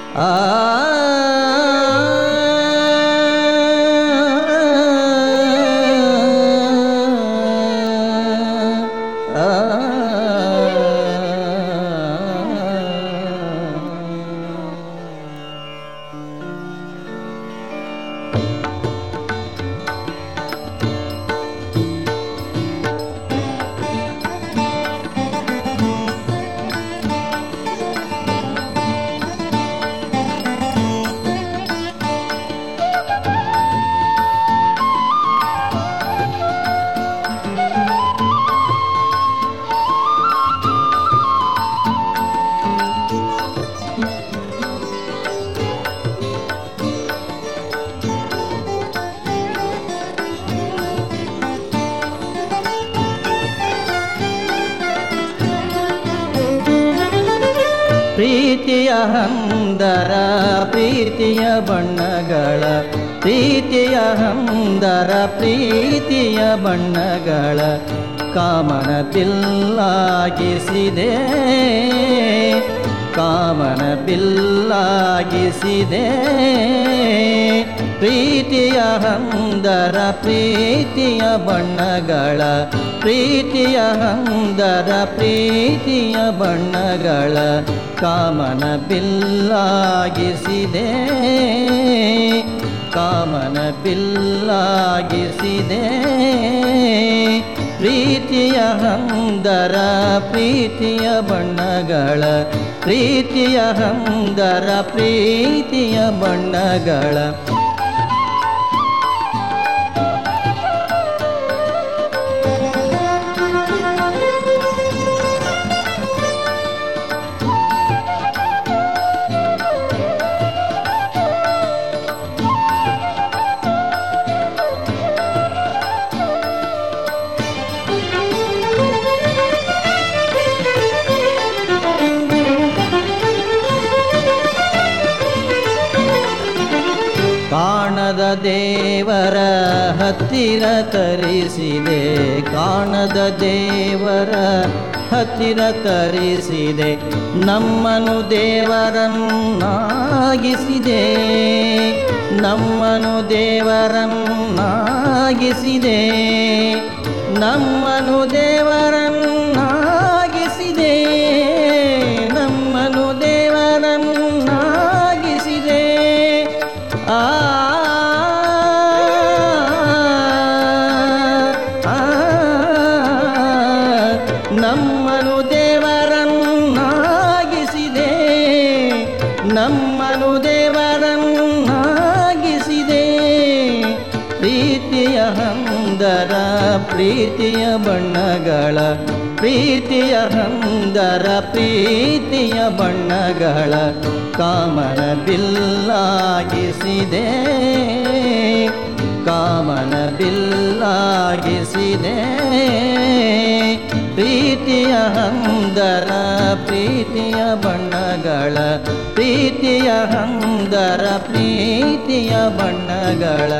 ಪ್ರೀತಿಯ ಹಂದರ ಪ್ರೀತಿಯ ಬಣ್ಣಗಳ ಪ್ರೀತಿಯ ಹಂದರ ಪ್ರೀತಿಯ ಬಣ್ಣಗಳ ಕಾಮನ ಬಿಲ್ಲಾಗಿಸಿದೆ ಕಾಮನ ಬಿಲ್ಲಾಗಿಸಿದೆ ಪ್ರೀತಿಯ ಹಂದರ ಪ್ರೀತಿಯ ಬಣ್ಣಗಳ ಪ್ರೀತಿಯ ಹಂದರ ಪ್ರೀತಿಯ ಬಣ್ಣಗಳ ಕಾಮನ ಬಿಲ್ಲಾಗಿಸಿದೆ ಕಾಮನ ಬಿಲ್ಲಾಗಿಸಿದೆ ಪ್ರೀತಿಯ ಹಂದರ ಪ್ರೀತಿಯ ಬಣ್ಣಗಳ ಪ್ರೀತಿಯ ಹಂದರ ಪ್ರೀತಿಯ ಬಣ್ಣಗಳ ಕಾಣದ ದೇವರ ಹತ್ತಿರ ತರಿಸಿದೆ ಕಾಣದ ದೇವರ ಹತ್ತಿರ ತರಿಸಿದೆ ನಮ್ಮನು ದೇವರನ್ನಾಗಿಸಿದೆ ನಮ್ಮನು ದೇವರನ್ನಾಗಿಸಿದೆ ನಮ್ಮನು ದೇವರನ್ನಾಗಿಸಿದೆ ನಮ್ಮನು ದೇವರನ್ನಾಗಿಸಿದೆ ಆ ಆ, ನಮ್ಮನು ದೇವರನ್ನಾಗಿಸಿದೆ ನಮ್ಮನು ದೇವರನ್ನಾಗಿಸಿದೆ ಪ್ರೀತಿಯ ಹಂದರ ಪ್ರೀತಿಯ ಬಣ್ಣಗಳ ಪ್ರೀತಿಯ ಹಂದರ ಪ್ರೀತಿಯ ಬಣ್ಣಗಳ ಕಾಮನ ಬಿಲ್ಲಾಗಿಸಿದೆ ಕಾಮನ ಬಿಲ್ಲಾಗಿಸಿದೆ ಪ್ರೀತಿಯ ಹಂದರ ಪ್ರೀತಿಯ ಬಣ್ಣಗಳ ಪ್ರೀತಿಯ ಹಂದರ ಪ್ರೀತಿಯ ಬಣ್ಣಗಳ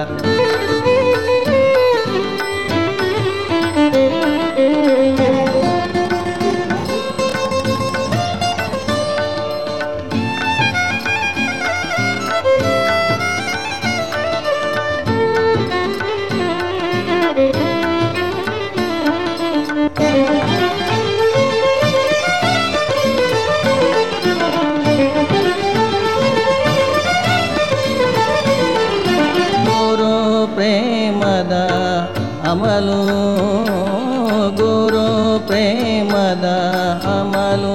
ಗುರು ಪ್ರೇಮದ ಅಮಲು ಗುರು ಪ್ರೇಮದ ಅಮಲು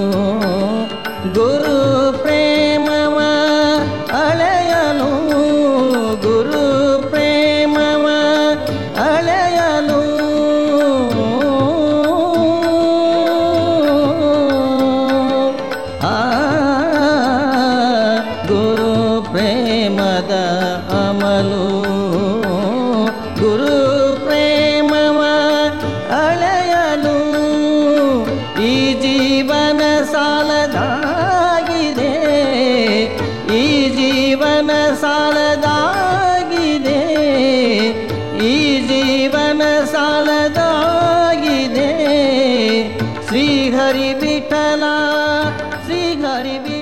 ಗುರು ಪ್ರೇಮವ ಅಳೆಯಲು ಗುರು ಪ್ರೇಮವ ಅಳೆಯಲು ಆ ಗುರು ಪ್ರೇಮದ ಅಮಲು ಗುರು ಪ್ರೇಮವ ಅಳೆಯಲು ಈ ಜೀವನ ಸಾಲದಾಗಿದೆ ಈ ಜೀವನ ಸಾಲದಾಗಿದೆ ಈ ಜೀವನ ಸಾಲದಾಗಿದೆ ಶ್ರೀಹರಿ ವಿಠಲ ಶ್ರೀಹರಿ